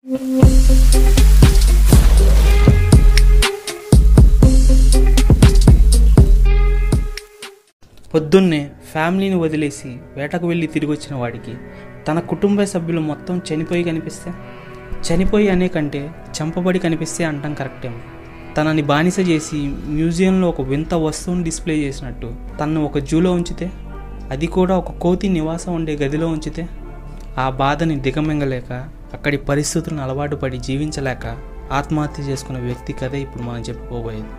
పొద్దున్నే ఫ్యామిలీని వదిలేసి వేటకు వెళ్ళి తిరిగి వచ్చిన వాడికి తన కుటుంబ సభ్యులు మొత్తం చనిపోయి కనిపిస్తే చనిపోయి అనే కంటే చంపబడి కనిపిస్తే అంటాం కరెక్టేమో తనని బానిస చేసి మ్యూజియంలో ఒక వింత వస్తువుని డిస్ప్లే చేసినట్టు తనను ఒక జూలో ఉంచితే అది కూడా ఒక కోతి నివాసం ఉండే గదిలో ఉంచితే ఆ బాధని దిగమింగలేక అక్కడి పరిస్థితులను అలవాటు పడి జీవించలేక ఆత్మహత్య చేసుకున్న వ్యక్తి కథే ఇప్పుడు మనం చెప్పుకోబోయేది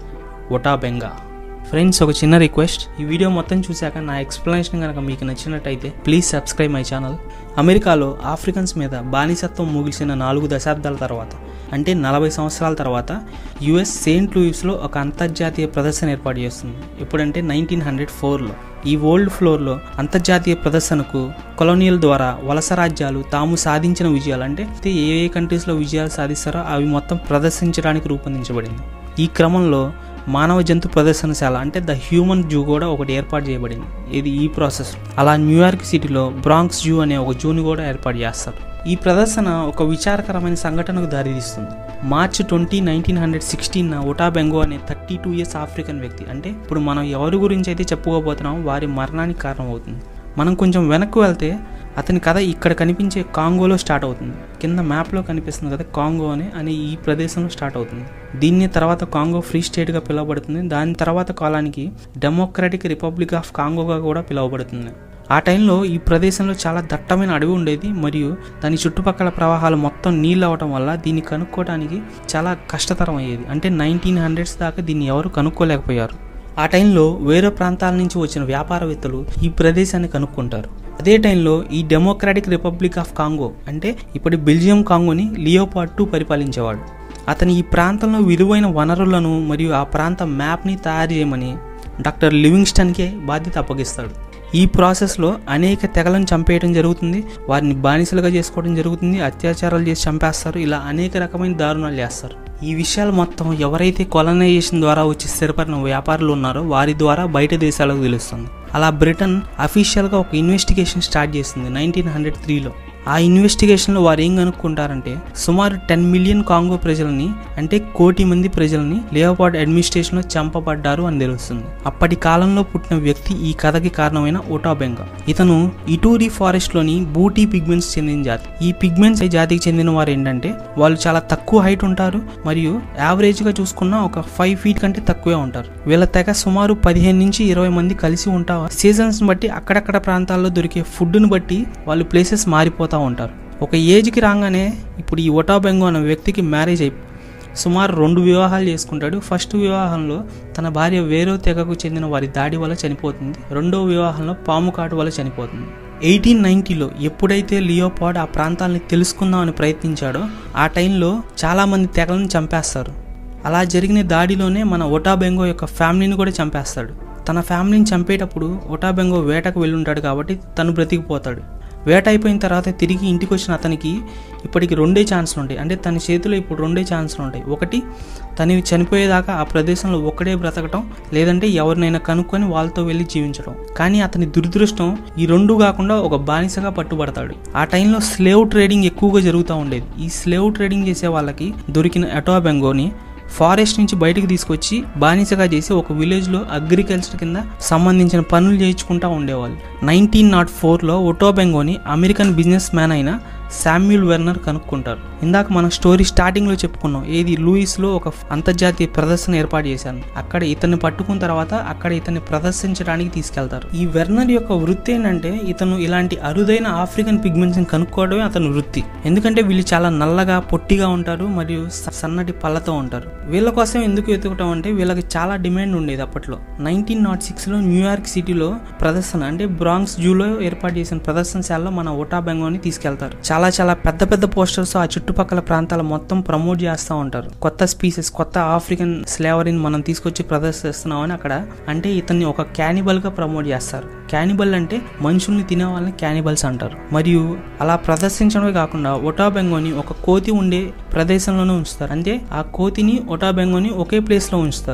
ఒటా బెంగా ఫ్రెండ్స్ ఒక చిన్న రిక్వెస్ట్ ఈ వీడియో మొత్తం చూశాక నా ఎక్స్ప్లెనేషన్ కనుక మీకు నచ్చినట్టయితే ప్లీజ్ సబ్స్క్రైబ్ మై ఛానల్ అమెరికాలో ఆఫ్రికన్స్ మీద బానిసత్వం ముగిసిన నాలుగు దశాబ్దాల తర్వాత అంటే నలభై సంవత్సరాల తర్వాత యుఎస్ సెయింట్ లూయిస్లో ఒక అంతర్జాతీయ ప్రదర్శన ఏర్పాటు చేస్తుంది ఎప్పుడంటే నైన్టీన్ హండ్రెడ్ ఫోర్లో ఈ వరల్డ్ ఫ్లోర్లో అంతర్జాతీయ ప్రదర్శనకు కొలోనియల్ ద్వారా వలస రాజ్యాలు తాము సాధించిన విజయాలు అంటే ఏ ఏ కంట్రీస్లో విజయాలు సాధిస్తారో అవి మొత్తం ప్రదర్శించడానికి రూపొందించబడింది ఈ క్రమంలో మానవ జంతు ప్రదర్శనశాల అంటే ద హ్యూమన్ జూ కూడా ఒకటి ఏర్పాటు చేయబడింది ఇది ఈ ప్రాసెస్ అలా న్యూయార్క్ సిటీలో బ్రాంక్స్ జూ అనే ఒక జూని కూడా ఏర్పాటు చేస్తారు ఈ ప్రదర్శన ఒక విచారకరమైన సంఘటనకు దారితీస్తుంది March twenty nineteen hundred sixteen Ota Benga అనే థర్టీ టూ ఇయర్స్ ఆఫ్రికన్ వ్యక్తి అంటే ఇప్పుడు మనం ఎవరి గురించి అయితే చెప్పుకోబోతున్నామో వారి మరణానికి కారణమవుతుంది మనం కొంచెం వెనక్కి వెళ్తే అతని కథ ఇక్కడ కనిపించే కాంగోలో స్టార్ట్ అవుతుంది కింద మ్యాప్లో కనిపిస్తుంది కదా కాంగో అని అనే ఈ ప్రదేశంలో స్టార్ట్ అవుతుంది దీన్ని తర్వాత కాంగో ఫ్రీ స్టేట్గా పిలువబడుతుంది దాని తర్వాత కాలానికి డెమోక్రటిక్ రిపబ్లిక్ ఆఫ్ కాంగోగా కూడా పిలువబడుతుంది ఆ టైంలో ఈ ప్రదేశంలో చాలా దట్టమైన అడవి ఉండేది మరియు దాని చుట్టుపక్కల ప్రవాహాలు మొత్తం నీళ్ళు అవటం వల్ల దీన్ని కనుక్కోవడానికి చాలా కష్టతరం అయ్యేది అంటే నైన్టీన్ హండ్రెడ్స్ దాకా దీన్ని ఎవరు కనుక్కోలేకపోయారు ఆ టైంలో వేరే ప్రాంతాల నుంచి వచ్చిన వ్యాపారవేత్తలు ఈ ప్రదేశాన్ని కనుక్కుంటారు అదే టైంలో ఈ డెమోక్రాటిక్ రిపబ్లిక్ ఆఫ్ కాంగో అంటే ఇప్పటి బెల్జియం కాంగోని లియోపార్డ్ టూ పరిపాలించేవాడు అతను ఈ ప్రాంతంలో విలువైన వనరులను మరియు ఆ ప్రాంత మ్యాప్ని తయారు చేయమని డాక్టర్ లివింగ్స్టన్కే బాధ్యత అప్పగిస్తాడు ఈ ప్రాసెస్లో అనేక తెగలను చంపేయడం జరుగుతుంది వారిని బానిసలుగా చేసుకోవడం జరుగుతుంది అత్యాచారాలు చేసి చంపేస్తారు ఇలా అనేక రకమైన దారుణాలు చేస్తారు ఈ విషయాలు మొత్తం ఎవరైతే కొలనైజేషన్ ద్వారా వచ్చి స్థిరపడిన వ్యాపారులు ఉన్నారో వారి ద్వారా బయట దేశాలకు తెలుస్తుంది అలా బ్రిటన్ అఫీషియల్గా ఒక ఇన్వెస్టిగేషన్ స్టార్ట్ చేసింది నైన్టీన్ హండ్రెడ్ త్రీలో ఆ ఇన్వెస్టిగేషన్లో వారు ఏం కనుక్కుంటారంటే సుమారు టెన్ మిలియన్ కాంగో ప్రజలని అంటే కోటి మంది ప్రజలని లేవపాడ్ అడ్మినిస్ట్రేషన్లో చంపబడ్డారు అని తెలుస్తుంది అప్పటి కాలంలో పుట్టిన వ్యక్తి ఈ కథకి కారణమైన ఓటాబెంగా ఇతను ఇటూరి ఫారెస్ట్లోని బూటీ పిగ్మెంట్స్ చెందిన జాతి ఈ పిగ్మెంట్స్ జాతికి చెందిన వారు ఏంటంటే వాళ్ళు చాలా తక్కువ హైట్ ఉంటారు మరియు యావరేజ్గా చూసుకున్న ఒక ఫైవ్ ఫీట్ కంటే తక్కువే ఉంటారు వీళ్ళ తెగ సుమారు పదిహేను నుంచి ఇరవై మంది కలిసి ఉంటారు సీజన్స్ బట్టి అక్కడక్కడ ప్రాంతాల్లో దొరికే ఫుడ్ని బట్టి వాళ్ళు ప్లేసెస్ మారిపోతూ ఉంటారు ఒక ఏజ్కి రాగానే ఇప్పుడు ఈ ఒటాబెంగో అనే వ్యక్తికి మ్యారేజ్ అయి సుమారు రెండు వివాహాలు చేసుకుంటాడు ఫస్ట్ వివాహంలో తన భార్య వేరే తెగకు చెందిన వారి దాడి వల్ల చనిపోతుంది రెండో వివాహంలో పాము కాటు వల్ల చనిపోతుంది ఎయిటీన్ నైన్టీలో ఎప్పుడైతే లియోపాడ్ ఆ ప్రాంతాలని తెలుసుకుందామని ప్రయత్నించాడో ఆ టైంలో చాలామంది తెగలను చంపేస్తారు అలా జరిగిన దాడిలోనే మన ఒటాబెంగో యొక్క ఫ్యామిలీని కూడా చంపేస్తాడు తన ఫ్యామిలీని చంపేటప్పుడు ఒటాబెంగో వేటకు వెళ్ళుంటాడు కాబట్టి తను బ్రతికిపోతాడు వేట అయిపోయిన తర్వాత తిరిగి ఇంటికి వచ్చిన అతనికి ఇప్పటికి రెండే ఛాన్స్లు ఉంటాయి అంటే తన చేతిలో ఇప్పుడు రెండే ఛాన్స్లు ఉంటాయి ఒకటి తను చనిపోయేదాకా ఆ ప్రదేశంలో ఒక్కడే బ్రతకటం లేదంటే ఎవరినైనా కనుక్కొని వాళ్ళతో వెళ్ళి జీవించడం కానీ అతని దురదృష్టం ఈ రెండు కాకుండా ఒక బానిసగా పట్టుబడతాడు ఆ టైంలో స్లేవ్ ట్రేడింగ్ ఎక్కువగా జరుగుతూ ఉండేది ఈ స్లేవ్ ట్రేడింగ్ చేసే వాళ్ళకి దొరికిన ఎటోబెంగోని ఫారెస్ట్ నుంచి బయటకు తీసుకొచ్చి బానిసగా చేసి ఒక విలేజ్లో అగ్రికల్చర్ కింద సంబంధించిన పనులు చేయించుకుంటూ ఉండేవాళ్ళు నైన్టీన్ నాట్ ఫోర్లో ఒటోబెంగోని అమెరికన్ బిజినెస్ మ్యాన్ అయిన శామ్యుల్ వెర్నర్ కనుక్కుంటారు ఇందాక మనం స్టోరీ స్టార్టింగ్లో చెప్పుకున్నాం ఏది లూయిస్లో ఒక అంతర్జాతీయ ప్రదర్శన ఏర్పాటు చేశాను అక్కడ ఇతన్ని పట్టుకున్న తర్వాత అక్కడ ఇతన్ని ప్రదర్శించడానికి తీసుకెళ్తారు ఈ వెర్నర్ యొక్క వృత్తి ఏంటంటే ఇతను ఇలాంటి అరుదైన ఆఫ్రికన్ పిగ్మెంట్స్ని కనుక్కోవడమే అతని వృత్తి ఎందుకంటే వీళ్ళు చాలా నల్లగా పొట్టిగా ఉంటారు మరియు సన్నటి పళ్ళతో ఉంటారు వీళ్ళ కోసం ఎందుకు వెతుకటం అంటే వీళ్ళకి చాలా డిమాండ్ ఉండేది అప్పట్లో నైన్టీన్ నాట్ సిక్స్లో న్యూయార్క్ సిటీలో ప్రదర్శన అంటే బ్రాంక్స్ జూలో ఏర్పాటు చేసిన ప్రదర్శనశాలలో మన ఓటా బెంగోని తీసుకెళ్తారు చాలా చాలా పెద్ద పెద్ద పోస్టర్స్ ఆ చుట్టుపక్కల ప్రాంతాల మొత్తం ప్రమోట్ చేస్తూ ఉంటారు కొత్త స్పీసెస్ కొత్త ఆఫ్రికన్ స్లేవరీని మనం తీసుకొచ్చి ప్రదర్శిస్తున్నామని అక్కడ అంటే ఇతన్ని ఒక క్యానిబల్ గా ప్రమోట్ చేస్తారు క్యానిబల్ అంటే మనుషుల్ని తినే వాళ్ళని క్యానిబల్స్ అంటారు మరియు అలా ప్రదర్శించడమే కాకుండా ఒటాబెంగోని ఒక కోతి ఉండే ప్రదేశంలోనే ఉంచుతారు అంటే ఆ కోతిని ఒటాబెంగోని ఒకే ప్లేస్ లో ఉంచుతారు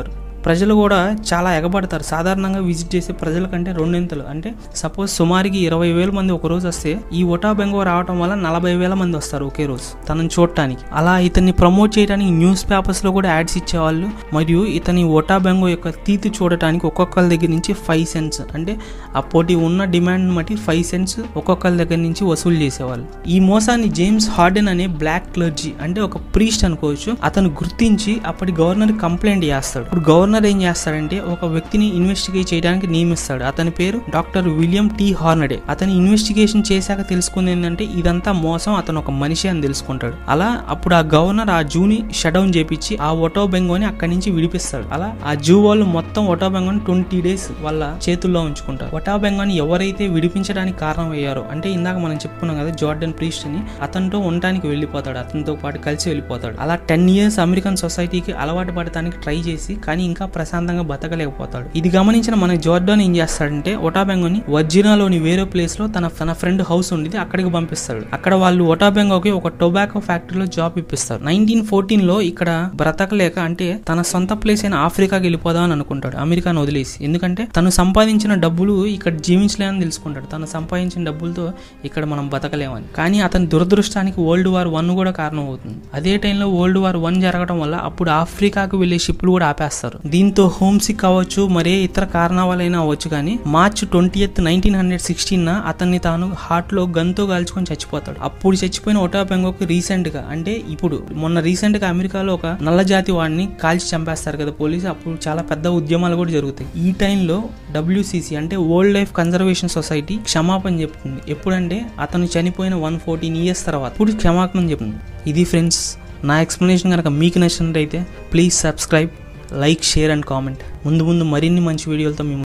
ప్రజలు కూడా చాలా ఎగబడతారు సాధారణంగా విజిట్ చేసే ప్రజల కంటే రెండింతలు అంటే సపోజ్ సుమారుకి ఇరవై వేల మంది ఒక రోజు వస్తే ఈ ఒటా బెంగో రావడం వల్ల నలభై వేల మంది వస్తారు ఒకే రోజు తనని చూడటానికి అలా ఇతన్ని ప్రమోట్ చేయడానికి న్యూస్ పేపర్స్ లో కూడా యాడ్స్ ఇచ్చేవాళ్ళు మరియు ఇతని ఒటా బెంగో యొక్క తీతి చూడటానికి ఒక్కొక్కరి దగ్గర నుంచి ఫైవ్ సెంట్స్ అంటే ఆ పోటీ ఉన్న డిమాండ్ బట్టి ఫైవ్ సెంట్స్ ఒక్కొక్కరి దగ్గర నుంచి వసూలు చేసేవాళ్ళు ఈ మోసాన్ని జేమ్స్ హార్డెన్ అనే బ్లాక్ క్లర్జీ అంటే ఒక ప్రీస్ట్ అనుకోవచ్చు అతను గుర్తించి అప్పటి గవర్నర్ కంప్లైంట్ చేస్తాడు ఇప్పుడు గవర్నర్ ఏం చేస్తాడంటే ఒక వ్యక్తిని ఇన్వెస్టిగేట్ చేయడానికి నియమిస్తాడు అతని పేరు డాక్టర్ విలియం టీ హార్నడే అతని ఇన్వెస్టిగేషన్ చేశాక తెలుసుకుంది ఏంటంటే ఇదంతా మోసం అతను ఒక మనిషి అని తెలుసుకుంటాడు అలా అప్పుడు ఆ గవర్నర్ ఆ జూని షట్ డౌన్ చేపించి ఆ ఒటో బెంగోని అక్కడి నుంచి విడిపిస్తాడు అలా ఆ జూ వాళ్ళు మొత్తం ఒటో బెంగోని ట్వంటీ డేస్ వాళ్ళ చేతుల్లో ఉంచుకుంటారు ఒటా బెంగోని ఎవరైతే విడిపించడానికి కారణం అయ్యారో అంటే ఇందాక మనం చెప్పుకున్నాం కదా జార్డన్ ప్రీస్ట్ అని అతనితో ఉండటానికి వెళ్ళిపోతాడు అతనితో పాటు కలిసి వెళ్ళిపోతాడు అలా టెన్ ఇయర్స్ అమెరికన్ సొసైటీకి అలవాటు పడటానికి ట్రై చేసి కానీ ఇంకా ప్రశాంతంగా బతకలేకపోతాడు ఇది గమనించిన మన జార్డన్ ఏం చేస్తాడంటే ఒటాబెంగోని వర్జినాలోని వేరే ప్లేస్ లో తన తన ఫ్రెండ్ హౌస్ ఉండేది అక్కడికి పంపిస్తాడు అక్కడ వాళ్ళు ఒటాబెంగోకి ఒక టొబాకో ఫ్యాక్టరీలో జాబ్ ఇప్పిస్తారు నైన్టీన్ ఫోర్టీన్ లో ఇక్కడ బ్రతకలేక అంటే తన సొంత ప్లేస్ అయిన ఆఫ్రికాకి వెళ్ళిపోదాం అని అనుకుంటాడు అమెరికాను వదిలేసి ఎందుకంటే తను సంపాదించిన డబ్బులు ఇక్కడ జీవించలేమని తెలుసుకుంటాడు తను సంపాదించిన డబ్బులతో ఇక్కడ మనం బతకలేమని కానీ అతని దురదృష్టానికి వరల్డ్ వార్ వన్ కూడా కారణం అవుతుంది అదే టైంలో వరల్డ్ వార్ వన్ జరగడం వల్ల అప్పుడు ఆఫ్రికాకు వెళ్లే షిప్లు కూడా ఆపేస్తారు దీంతో హోమ్ సిక్ అవ్వచ్చు మరే ఇతర కారణాలైనా అవ్వచ్చు కానీ March twenty eighth nineteen hundred sixteen అతన్ని తాను హార్ట్ లో గన్తో కాల్చుకొని చచ్చిపోతాడు అప్పుడు చచ్చిపోయిన ఒటా బెంగోకి రీసెంట్ గా అంటే ఇప్పుడు మొన్న రీసెంట్ గా అమెరికాలో ఒక నల్ల జాతి వాడిని కాల్చి చంపేస్తారు కదా పోలీసు అప్పుడు చాలా పెద్ద ఉద్యమాలు కూడా జరుగుతాయి ఈ టైంలో డబ్ల్యూసీసీ అంటే వరల్డ్ లైఫ్ కన్జర్వేషన్ సొసైటీ క్షమాపణ చెప్తుంది ఎప్పుడంటే అతను చనిపోయిన వన్ ఫోర్టీన్ ఇయర్స్ తర్వాత ఇప్పుడు క్షమాపణ చెప్తుంది ఇది ఫ్రెండ్స్ నా ఎక్స్ప్లెనేషన్ కనుక మీకు నచ్చినట్టయితే please subscribe like share and comment ముందు ముందు మరిన్ని మంచి వీడియోలతో మేము